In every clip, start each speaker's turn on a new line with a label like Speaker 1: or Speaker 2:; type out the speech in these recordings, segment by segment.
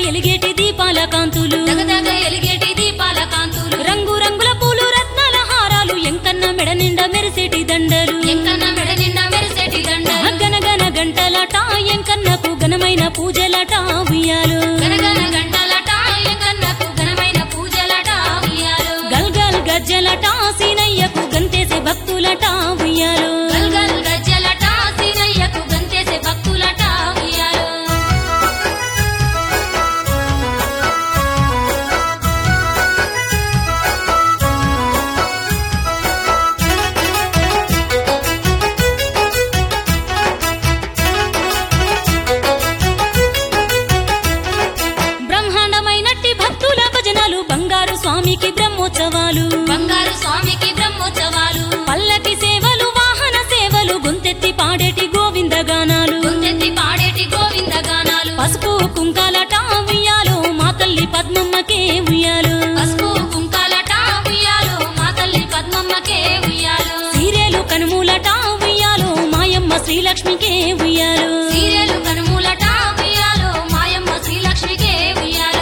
Speaker 1: ఎలిగేటి దీపాల కాంతులు
Speaker 2: దగదగ ఎలిగేటి దీపాల కాంతులు
Speaker 1: రంగు రంగుల పూలు రత్నాల హారాలు ఎంకన్న మెడ నిండా మెరిసేటి దండలు
Speaker 2: ఎంకన్న మెడ నిండా మెరిసేటి దండ
Speaker 1: గనగన గంటలట ఎంకన్నకు ఘనమైన పూజలట ఉయ్యాలు
Speaker 2: గనగన గంటలట ఎంకన్నకు ఘనమైన పూజలట ఉయ్యాలు
Speaker 1: గల్గల్ గజ్జలట సీనయ్యకు గంతేసే భక్తులట ఉయ్యాలు
Speaker 2: గల్గల్ గజ్జలట సీనయ్యకు గంతేసే భక్తులట ఉయ్యాలు
Speaker 1: బ్రహ్మాండమైనట్టి భక్తుల భజనలు బంగారు స్వామికి బ్రహ్మోత్సవాలు
Speaker 2: బంగారు స్వామికి బ్రహ్మోత్సవాలు
Speaker 1: పల్లకి సేవలు వాహన సేవలు గొంతెత్తి పాడేటి గోవింద గానాలు
Speaker 2: గొంతెత్తి పాడేటి గోవింద గానాలు
Speaker 1: పసుపు కుంకాలట ఉయ్యాలు మా తల్లి పద్మమ్మకే ఉయ్యాలు
Speaker 2: పసుపు కుంకాలట ఉయ్యాలు మా తల్లి పద్మమ్మకే ఉయ్యాలు
Speaker 1: సీరేలు కనుమూలట ఉయ్యాలు మాయమ్మ శ్రీలక్ష్మికే ఉయ్యాలు
Speaker 2: సీరియలు కనుమూలట ఉయ్యాలు మాయమ్మ శ్రీలక్ష్మికే ఉయ్యాలు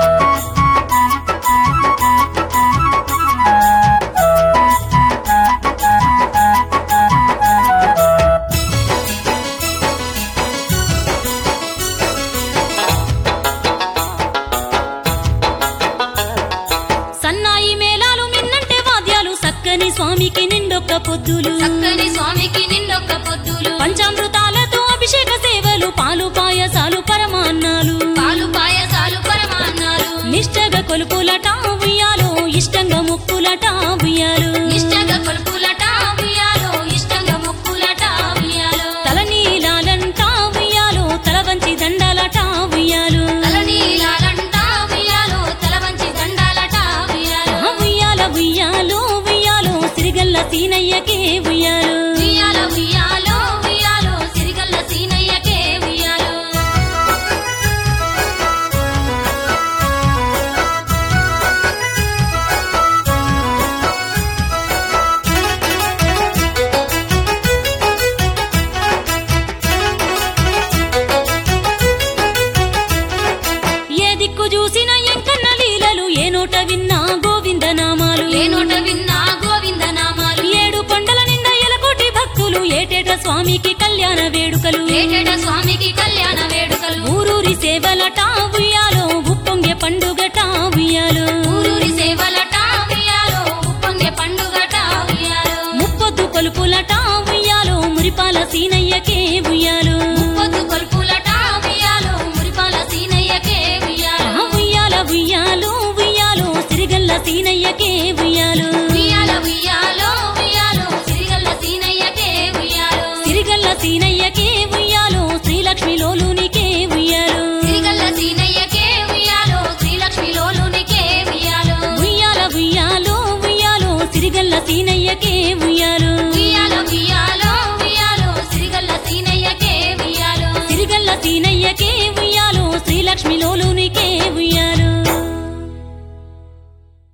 Speaker 1: సన్నాయి మేళాలు మిన్నంటే వాద్యాలు సక్కని స్వామికి నిండొక్క పొద్దులు
Speaker 2: చక్కని స్వామికి నిండొక్క పొద్దులు
Speaker 1: పంచామృతాలతో అభిషేక సేవలు పాలు పాయసాలు పరమాన్నాలు
Speaker 2: పాలు పాయసాలు పరమాన్నాలు
Speaker 1: నిష్టగా కొలుపులట ఉయ్యాలు ఇష్టంగా ముక్కులట ఉయ్యాలు
Speaker 2: నిష్టగా కొలుపులట ఉయ్యాలు ఇష్టంగా ముక్కులట ఉయ్యాలు
Speaker 1: తలనీలాలంట ఉయ్యాలు తల వంచి దండాలట ఉయ్యాలు
Speaker 2: తలనీలాలంట ఉయ్యాలు తల వంచి దండాలట ఉయ్యాలు
Speaker 1: ఆ ఉయ్యాల ఉయ్యాలు ఉయ్యాలు సిరిగల్ల సీనయ్యకే ఉయ్యాలు
Speaker 2: ఉయ్యాల ఉయ్యాలో ఉయ్యాలో సిరిగల్ల సీనయ్యకే ఉయ్యాలు
Speaker 1: ఏ దిక్కు చూసిన ఎంకన్న లీలలు ఏ నోట విన్నా గోవింద నామాలు
Speaker 2: ఏ నోట విన్నా గోవింద నామాలు
Speaker 1: ఏడు కొండల నిండా ఎలకోటి భక్తులు ఏటేట స్వామికి కళ్యాణ వేడుకలు
Speaker 2: ఏటేట స్వామికి కళ్యాణ వేడుకలు
Speaker 1: ఊరూరి సేవలట ఉయ్యాలో ఉప్పొంగే పండుగట ఉయ్యాలు
Speaker 2: ఊరూరి సేవలట ఉయ్యాలో ఉప్పొంగే పండుగట ఉయ్యాలు
Speaker 1: ముప్పొద్దు కొలుపులట ఉయ్యాలో మురిపాల సీనయ్యకే ఉయ్యాలు
Speaker 2: పొద్దు కొల్పులట ఉయ్యాలో మురిపాల సీనయ్యకే ఉయ్యాలు
Speaker 1: ఆ ఉయ్యాల ఉయ్యాలు ఉయ్యాలో సిరిగల్ల సీనయ్యకే ఉయ్యాలు
Speaker 2: ఉయ్యాల ఉయ్యాలో ఉయ్యాలో సిరిగల్ల సీనయ్యకే ఉయ్యాలు
Speaker 1: సిరిగల్ల సీనయ్యకే ఉయ్యాలో శ్రీలక్ష్మి లోలునికే ఉయ్యాలు
Speaker 2: సిరిగల్ల సీనయ్యకే ఉయ్యాలో శ్రీలక్ష్మి లోలునికే ఉయ్యాలు
Speaker 1: ఉయ్యాల ఉయ్యాలో ఉయ్యాలో సిరిగల్ల సీనయ్యకే ఉయ్యాలు
Speaker 2: ఉయ్యాల ఉయ్యాలో ఉయ్యాలో సిరిగల్ల సీనయ్యకే ఉయ్యాలు
Speaker 1: సిరిగల్ల సీనయ్యకే ఉయ్యాలో శ్రీలక్ష్మి లోలుని